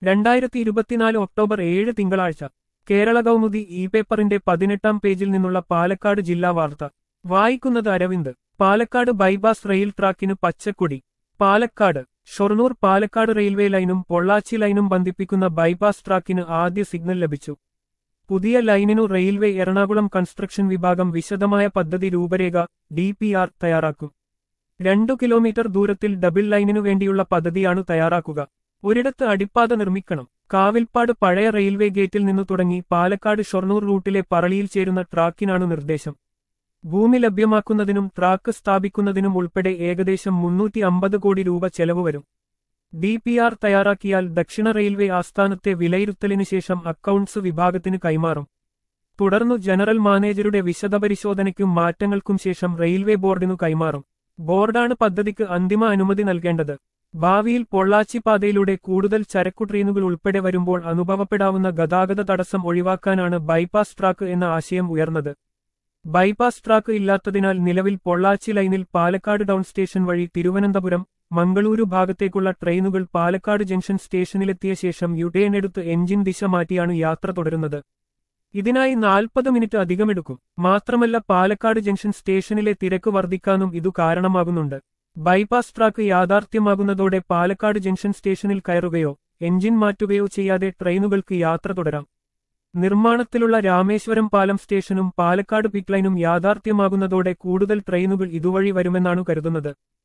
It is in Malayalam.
രണ്ടായിരത്തി ഇരുപത്തിനാല് ഒക്ടോബർ ഏഴ് തിങ്കളാഴ്ച കേരള കൗമുദി ഇ പേപ്പറിന്റെ പതിനെട്ടാം പേജിൽ നിന്നുള്ള പാലക്കാട് ജില്ലാ വാർത്ത വായിക്കുന്നത് അരവിന്ദ് പാലക്കാട് ബൈപാസ് റെയിൽ ട്രാക്കിന് പച്ചക്കൊടി പാലക്കാട് ഷൊർണൂർ പാലക്കാട് റെയിൽവേ ലൈനും പൊള്ളാച്ചി ലൈനും ബന്ധിപ്പിക്കുന്ന ബൈപാസ് ട്രാക്കിന് ആദ്യ സിഗ്നൽ ലഭിച്ചു പുതിയ ലൈനിനു റെയിൽവേ എറണാകുളം കൺസ്ട്രക്ഷൻ വിഭാഗം വിശദമായ പദ്ധതി രൂപരേഖ ഡി തയ്യാറാക്കും രണ്ടു കിലോമീറ്റർ ദൂരത്തിൽ ഡബിൾ ലൈനിനു വേണ്ടിയുള്ള പദ്ധതിയാണ് തയ്യാറാക്കുക ഒരിടത്ത് അടിപ്പാത നിർമ്മിക്കണം കാവിൽപ്പാട് പഴയ റെയിൽവേ ഗേറ്റിൽ നിന്നു തുടങ്ങി പാലക്കാട് ഷൊർണൂർ റൂട്ടിലെ പറളിയിൽ ചേരുന്ന ട്രാക്കിനാണ് നിർദ്ദേശം ഭൂമി ലഭ്യമാക്കുന്നതിനും ട്രാക്ക് സ്ഥാപിക്കുന്നതിനും ഉൾപ്പെടെ ഏകദേശം മുന്നൂറ്റി അമ്പത് കോടി രൂപ ചെലവ് വരും ഡി പി ആർ തയ്യാറാക്കിയാൽ ദക്ഷിണ റെയിൽവേ ആസ്ഥാനത്തെ വിലയിരുത്തലിനു ശേഷം അക്കൗണ്ട്സ് വിഭാഗത്തിന് കൈമാറും തുടർന്നു ജനറൽ മാനേജരുടെ വിശദപരിശോധനയ്ക്കും മാറ്റങ്ങൾക്കും ശേഷം റെയിൽവേ ബോർഡിനു കൈമാറും ബോർഡാണ് പദ്ധതിക്ക് അന്തിമ അനുമതി നൽകേണ്ടത് ഭാവിയിൽ പൊള്ളാച്ചി പാതയിലൂടെ കൂടുതൽ ചരക്കു ട്രെയിനുകൾ ഉൾപ്പെടെ വരുമ്പോൾ അനുഭവപ്പെടാവുന്ന ഗതാഗത തടസ്സം ഒഴിവാക്കാനാണ് ബൈപ്പാസ് ട്രാക്ക് എന്ന ആശയം ഉയർന്നത് ബൈപ്പാസ് ട്രാക്ക് ഇല്ലാത്തതിനാൽ നിലവിൽ പൊള്ളാച്ചി ലൈനിൽ പാലക്കാട് ടൗൺ സ്റ്റേഷൻ വഴി തിരുവനന്തപുരം മംഗളൂരു ഭാഗത്തേക്കുള്ള ട്രെയിനുകൾ പാലക്കാട് ജംഗ്ഷൻ സ്റ്റേഷനിലെത്തിയ ശേഷം യുടേൺ എടുത്ത് എഞ്ചിൻ ദിശ മാറ്റിയാണ് യാത്ര തുടരുന്നത് ഇതിനായി നാൽപ്പത് മിനിറ്റ് അധികമെടുക്കും മാത്രമല്ല പാലക്കാട് ജംഗ്ഷൻ സ്റ്റേഷനിലെ തിരക്ക് വർദ്ധിക്കാനും ഇതു കാരണമാകുന്നുണ്ട് ബൈപ്പാസ് ട്രാക്ക് യാഥാർത്ഥ്യമാകുന്നതോടെ പാലക്കാട് ജംഗ്ഷൻ സ്റ്റേഷനിൽ കയറുകയോ എഞ്ചിൻ മാറ്റുകയോ ചെയ്യാതെ ട്രെയിനുകൾക്ക് യാത്ര തുടരാം നിർമ്മാണത്തിലുള്ള രാമേശ്വരം പാലം സ്റ്റേഷനും പാലക്കാട് പിക്ക് ലൈനും യാഥാർത്ഥ്യമാകുന്നതോടെ കൂടുതൽ ട്രെയിനുകൾ ഇതുവഴി വരുമെന്നാണ് കരുതുന്നത്